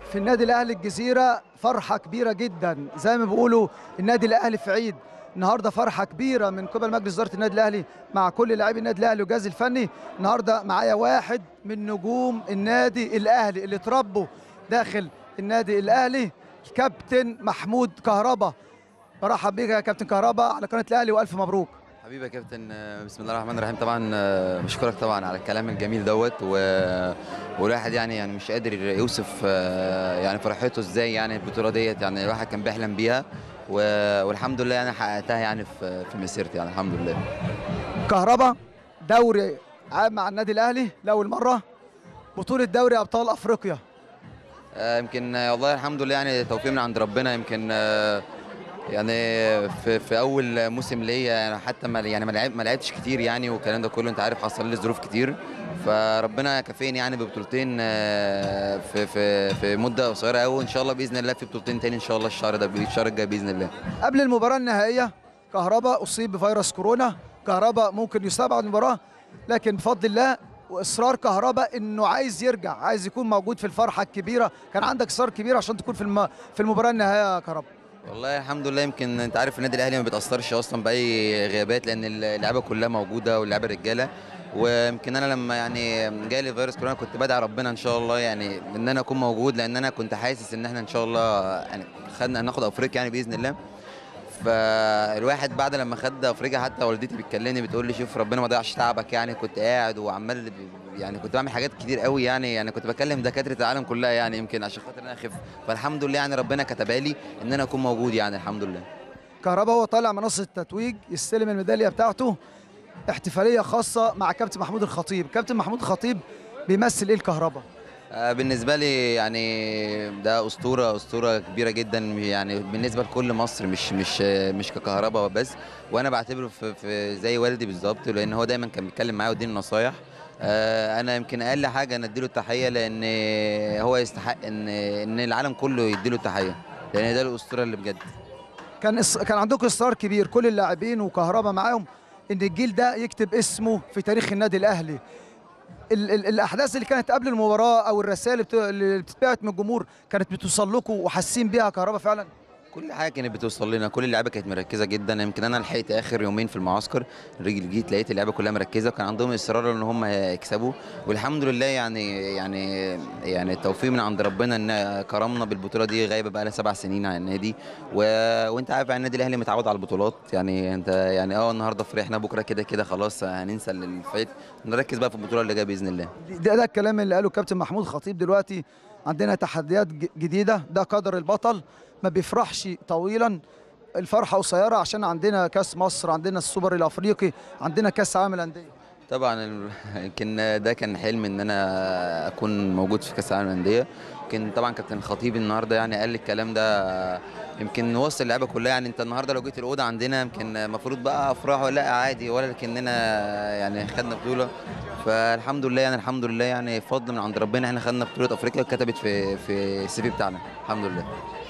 في النادي الاهلي الجزيره فرحه كبيره جدا زي ما بيقولوا النادي الاهلي في عيد النهارده فرحه كبيره من قبل مجلس اداره النادي الاهلي مع كل لاعبي النادي الاهلي والجهاز الفني النهارده معايا واحد من نجوم النادي الاهلي اللي اتربوا داخل النادي الاهلي الكابتن محمود كهربا برحب بيك يا كابتن كهربا على قناه الاهلي والف مبروك حبيبي يا كابتن آه، بسم الله الرحمن الرحيم طبعا آه، بشكرك طبعا على الكلام الجميل دوت و... والواحد يعني يعني مش قادر يوصف آه، يعني فرحته ازاي يعني البطوله ديت يعني الواحد كان بيحلم بيها و... والحمد لله انا حققتها يعني في في مسيرتي يعني الحمد لله كهربا دوري عام مع النادي الاهلي لاول مره بطوله دوري ابطال افريقيا آه، يمكن آه، والله الحمد لله يعني توفيق من عند ربنا يمكن آه، يعني في في اول موسم ليا يعني حتى ما يعني ما لعب- ما لعبتش كتير يعني والكلام ده كله انت عارف حصل لي ظروف كتير فربنا كافئني يعني ببطولتين آه، في في في مده قصيره قوي وان شاء الله باذن الله في بطولتين تاني ان شاء الله الشهر ده الشهر الجاي باذن الله قبل المباراه النهائيه كهربا اصيب بفيروس كورونا كهربا ممكن يصاب بعد المباراه لكن بفضل الله واصرار كهربا انه عايز يرجع عايز يكون موجود في الفرحه الكبيره كان عندك اصرار كبير عشان تكون في الم... في المباراه النهائيه يا كهربا والله الحمد لله يمكن انت عارف النادي الاهلي ما بيتاثرش اصلا باي غيابات لان اللعيبه كلها موجوده واللعيبه رجاله ويمكن انا لما يعني جالي فيروس كورونا كنت بدعي ربنا ان شاء الله يعني ان انا اكون موجود لان انا كنت حاسس ان احنا ان شاء الله يعني خدنا هناخد افريقيا يعني باذن الله فالواحد بعد لما خد افريقيا حتى والدتي بتكلمني بتقول لي شوف ربنا ما ضيعش تعبك يعني كنت قاعد وعمال يعني كنت بعمل حاجات كتير قوي يعني يعني كنت بكلم دكاتره العالم كلها يعني يمكن عشان خاطر انا اخف فالحمد لله يعني ربنا كتبها لي ان انا اكون موجود يعني الحمد لله كهربا هو طالع منصه التتويج يستلم الميداليه بتاعته احتفاليه خاصه مع كابتن محمود الخطيب كابتن محمود الخطيب بيمثل ايه الكهربا آه، بالنسبه لي يعني ده اسطوره اسطوره كبيره جدا يعني بالنسبه لكل مصر مش مش مش ككهرباء بس وانا بعتبره في, في زي والدي بالظبط لان هو دايما كان بيتكلم معايا ويديني نصايح آه، انا يمكن اقل حاجه انا اديله التحيه لان هو يستحق ان ان العالم كله يديله التحيه لان ده الاسطوره اللي بجد كان إص... كان عندكم اصرار كبير كل اللاعبين وكهربا معاهم ان الجيل ده يكتب اسمه في تاريخ النادي الاهلي ال ال الاحداث اللي كانت قبل المباراه او الرسائل اللي بت- اللي بتتبعت من الجمهور كانت بتوصل لكم وحاسين بيها كهربا فعلا كل حاجه كانت بتوصل لنا كل اللعيبه كانت مركزه جدا يمكن انا لحقت اخر يومين في المعسكر رجل جيت لقيت اللعيبه كلها مركزه وكان عندهم اصرار ان هم يكسبوا والحمد لله يعني يعني يعني التوفيق من عند ربنا ان كرمنا بالبطوله دي غايبه بقى لها سبع سنين عن النادي و... وانت عارف يعني النادي الاهلي متعود على البطولات يعني انت يعني اه النهارده فرحنا بكره كده كده خلاص هننسى اللي فات نركز بقى في البطوله اللي جايه باذن الله ده, ده الكلام اللي قاله الكابتن محمود خطيب دلوقتي عندنا تحديات ج- جديده ده قدر البطل ما بيفرحش طويلا الفرحه قصيره عشان عندنا كاس مصر عندنا السوبر الافريقي عندنا كاس عالم الانديه طبعا ال- يمكن ده كان حلم ان انا اكون موجود في كاس العالم للانديه يمكن طبعا كابتن الخطيب النهارده يعني قال لي الكلام ده يمكن وصل اللعيبه كلها يعني انت النهارده لو جيت الاوضه عندنا يمكن المفروض بقى افراح ولا لا عادي ولا لكننا يعني خدنا بطوله فالحمد لله يعني الحمد لله يعني فضل من عند ربنا احنا خدنا بطوله افريقيا اتكتبت في في السي في بتاعنا الحمد لله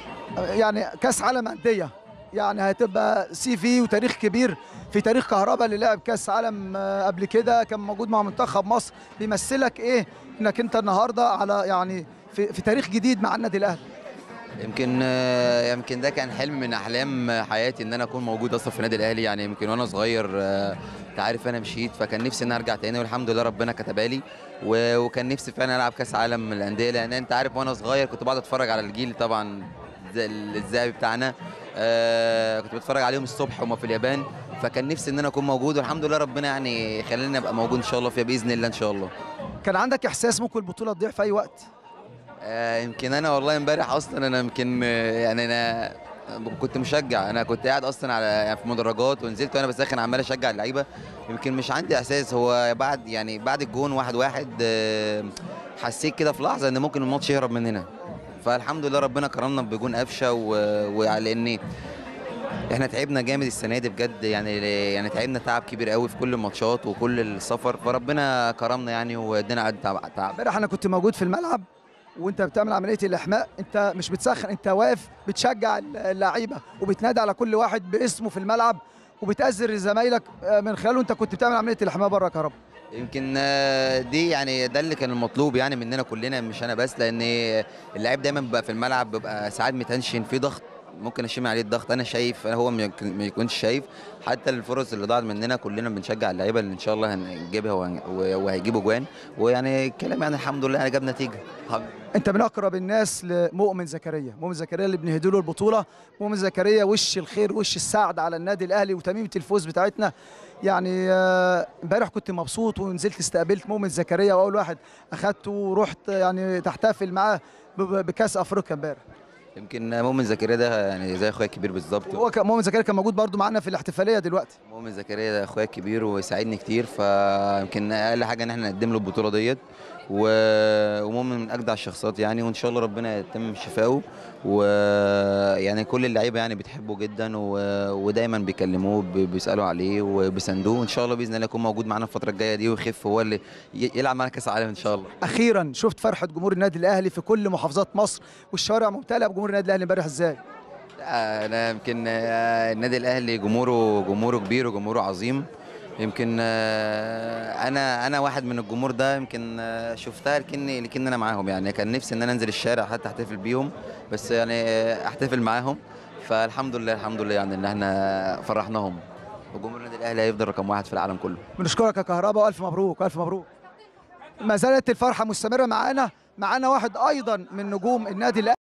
يعني كاس عالم انديه يعني هتبقى سي في وتاريخ كبير في تاريخ كهربا اللي لعب كاس عالم آه، قبل كده كان موجود مع منتخب مصر بيمثلك ايه انك انت النهارده على يعني في, في تاريخ جديد مع النادي الاهلي يمكن آه، يمكن ده كان حلم من احلام حياتي ان انا اكون موجود اصلا في النادي الاهلي يعني يمكن وانا صغير آه، انت عارف انا مشيت فكان نفسي ان أنا ارجع تاني والحمد لله ربنا كتبها لي و- وكان نفسي فعلا العب كاس عالم الانديه لان انت عارف وانا صغير كنت بقعد اتفرج على الجيل طبعا الز- الذهبي بتاعنا آه، كنت بتفرج عليهم الصبح وهم في اليابان فكان نفسي ان انا اكون موجود والحمد لله ربنا يعني خلاني ابقى موجود ان شاء الله فيها باذن الله ان شاء الله كان عندك احساس ممكن البطوله تضيع في اي وقت آه، يمكن انا والله امبارح اصلا انا يمكن آه، يعني انا كنت مشجع انا كنت قاعد اصلا على يعني في مدرجات ونزلت وانا بسخن عمال اشجع اللعيبه يمكن مش عندي احساس هو بعد يعني بعد الجون واحد واحد آه، حسيت كده في لحظه ان ممكن الماتش يهرب مننا فالحمد لله ربنا كرمنا بجون قفشه و- وعلى ان احنا تعبنا جامد السنه دي بجد يعني يعني تعبنا تعب كبير قوي في كل الماتشات وكل السفر فربنا كرمنا يعني وادينا قد تعب تعب امبارح انا كنت موجود في الملعب وانت بتعمل عمليه الاحماء انت مش بتسخن انت واقف بتشجع اللعيبه وبتنادي على كل واحد باسمه في الملعب وبتأذر زمايلك آه، من خلاله انت كنت بتعمل عمليه الاحماء بره كهرباء يمكن آه، دي يعني ده اللي كان المطلوب يعني مننا كلنا مش انا بس لان اللاعب دايما بيبقى في الملعب بيبقى ساعات متنشن في ضغط ممكن اشيل من عليه الضغط انا شايف انا هو ما يكون- ما يكونش شايف حتى الفرص اللي ضاعت مننا كلنا بنشجع اللعيبه اللي ان شاء الله هنجيبها وهن- وهيجيبوا جوان ويعني الكلام يعني الحمد لله يعني جاب نتيجه الحمد لله. انت من اقرب الناس لمؤمن زكريا مؤمن زكريا اللي بنهدي له البطوله مؤمن زكريا وش الخير وش السعد على النادي الاهلي وتميمه الفوز بتاعتنا يعني آه، امبارح كنت مبسوط ونزلت استقبلت مؤمن زكريا واول واحد اخدته ورحت يعني تحتفل معاه ب- ب- بكاس افريقيا امبارح يمكن مؤمن زكريا ده يعني زي اخويا الكبير بالظبط هو كان- مؤمن زكريا كان موجود برضو معانا في الاحتفاليه دلوقتي مؤمن زكريا ده اخويا الكبير وساعدني كتير فيمكن اقل حاجه ان احنا نقدم له البطوله ديت و- ومؤمن من اجدع الشخصيات يعني وان شاء الله ربنا يتم شفائه ويعني كل اللعيبه يعني بتحبه جدا و... ودايما بيكلموه ب- بيسالوا عليه وبيساندوه وان شاء الله باذن الله يكون موجود معانا الفتره الجايه دي ويخف هو اللي ي- يلعب معانا كاس العالم ان شاء الله اخيرا شفت فرحه جمهور النادي الاهلي في كل محافظات مصر والشوارع ممتلئه بجمهور النادي الاهلي امبارح ازاي لا، انا يمكن آه، النادي الاهلي جمهوره جمهوره كبير وجمهوره عظيم يمكن آه، انا انا واحد من الجمهور ده يمكن آه، شفتها لكني لكن انا معاهم يعني كان نفسي ان انا انزل الشارع حتى احتفل بيهم بس يعني آه، احتفل معاهم فالحمد لله الحمد لله يعني ان احنا فرحناهم وجمهور النادي الاهلي هيفضل رقم واحد في العالم كله بنشكرك يا كهرباء والف مبروك والف مبروك ما زالت الفرحه مستمره معانا معانا واحد ايضا من نجوم النادي الاهلي